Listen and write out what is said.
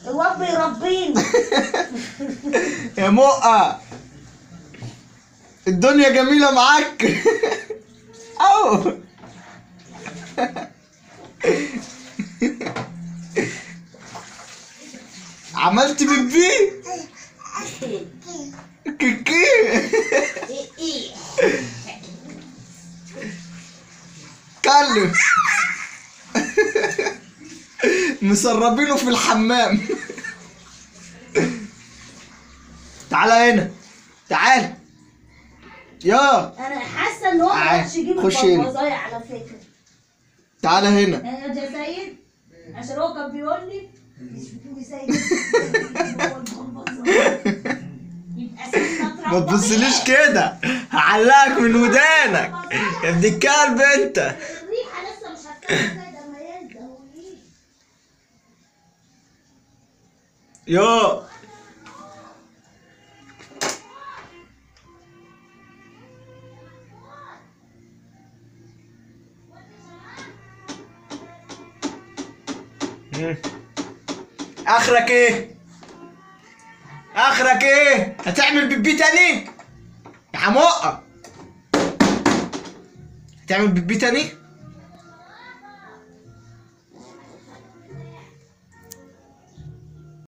الواد بيربيني يا مؤة الدنيا جميلة معاك أو عملت بيبي كيكي ايه ايه كلم مسربينه في الحمام تعالى هنا تعال يا انا حاسه ان هو ما تعال، عرفش يجيب خش هنا. البلبزايه على فكره تعالى هنا يا يا سيد عشان هو كان بيقول لي يشوفوا لي سيد هو البلبزاية. يبقى سيد مطرح ما تبصليش كده هعلقك من ودانك يا ابن الكلب انت الريحه لسه مش هتكمل ده ما يلزق وإيه. يو مم. اخرك ايه اخرك ايه هتعمل بيبي تاني يا حموقه هتعمل بيبي تاني